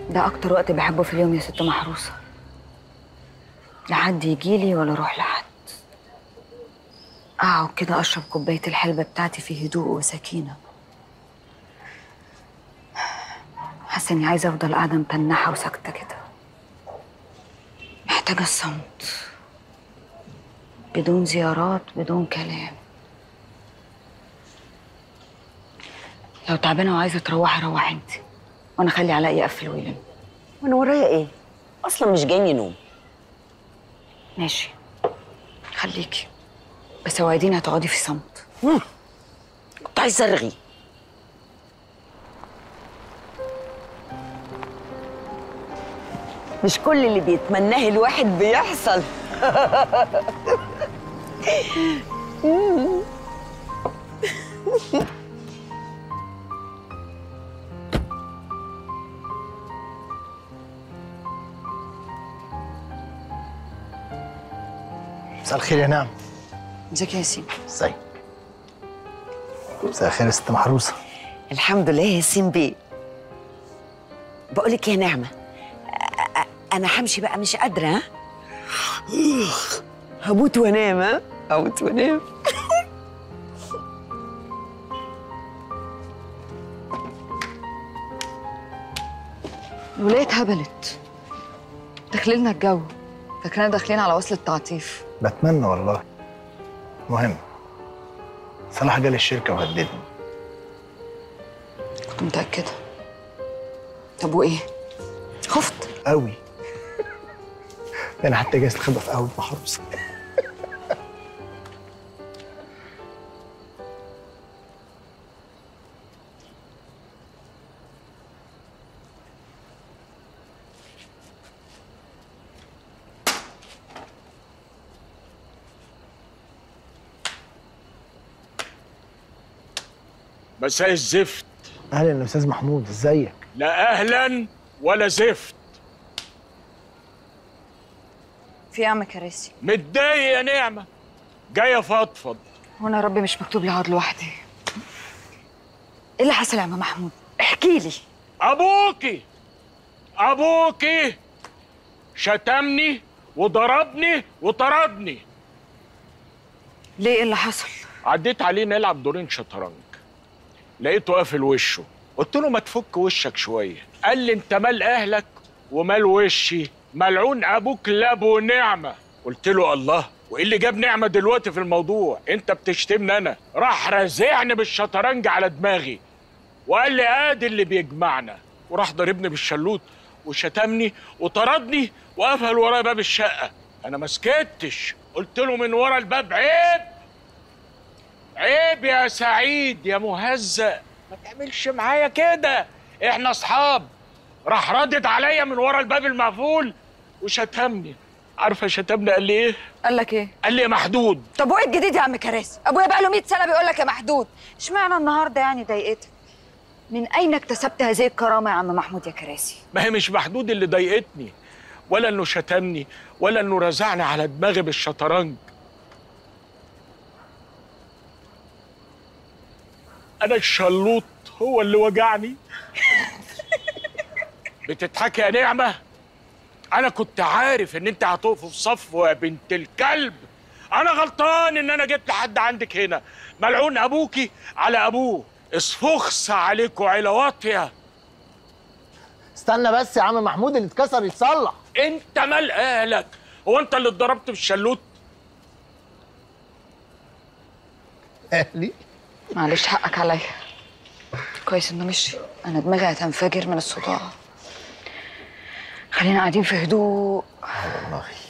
ده اكتر وقت بحبه في اليوم يا ست محروسه لا حد يجيلي ولا اروح لحد اقعد كده اشرب كوبايه الحلبه بتاعتي في هدوء وسكينه حاسه اني عايزه افضل قاعده متنحه وساكته كده محتاجه الصمت بدون زيارات بدون كلام لو تعبانه وعايزه تروحي روحي انت وانا اخلي علاء يقفل ويلم وانا ورايا ايه اصلا مش جايني نوم ماشي خليكي بس وعديني هتقعدي في صمت كنت عايزه ارغي مش كل اللي بيتمناه الواحد بيحصل مساء الخير يا نعم ازيك يا ياسين ازاي مساء الخير يا ست محروسه الحمد لله يا ياسين بيه بقولك يا نعمة أ- أ- أنا همشي بقى مش قادرة ها هموت وانام ها هموت وانام الولاية اتهبلت داخلين الجو فاكرين داخلين على وصل التعطيف بتمنى والله مهم صلاح جالي الشركه وهددني كنت متأكدة طب وإيه؟ خفت قوي ده انا حتى جايز الخبره في قهوه محروسه مساء الزفت اهلا يا استاذ محمود ازيك لا اهلا ولا زفت في إيه يا عم كراسي متضايق يا نعمه جايه فضفض وانا يا ربي مش مكتوب لي اقعد لوحدي ايه اللي حصل يا عم محمود احكي لي ابوكي ابوكي شتمني وضربني وطردني ليه ايه اللي حصل عديت عليه نلعب دورين شطرنج لقيته قافل وشه قلت له ما تفك وشك شويه قال لي انت مال اهلك ومال وشي ملعون ابوك لابو نعمه قلت له الله وايه اللي جاب نعمه دلوقتي في الموضوع انت بتشتمني انا راح رازعني بالشطرنج على دماغي وقال لي ادي اللي بيجمعنا وراح ضربني بالشلوت وشتمني وطردني وقفل ورايا باب الشقه انا ما سكتش قلت له من ورا الباب عيب عيب يا سعيد يا مهزأ ما تعملش معايا كده احنا اصحاب راح ردد عليا من ورا الباب المقفول وشتمني عارفه شتمني قال لي ايه قال لك ايه قال لي يا محدود طب وايه الجديد يا عم كراسي ابويا بقى له 100 سنه بيقول لك يا محدود اشمعنى النهارده يعني ضايقتك من اين اكتسبت هذه الكرامه يا عم محمود يا كراسي ما هي مش محدود اللي ضايقتني ولا انه شتمني ولا انه رزعني على دماغي بالشطرنج انا الشلوط هو اللي وجعني بتضحكي يا نعمه انا كنت عارف ان انت هتقف في صف يا بنت الكلب انا غلطان ان انا جبت حد عندك هنا ملعون ابوكي على ابوه اصفخس عليكوا عيله واطيه استنى بس يا عم محمود اللي اتكسر يتصلح انت مال اهلك هو انت اللي اتضربت بالشلوت اهلي معلش حقك عليا كويس انه مشي انا دماغي هتنفجر من الصداع خلينا قاعدين في هدوء والله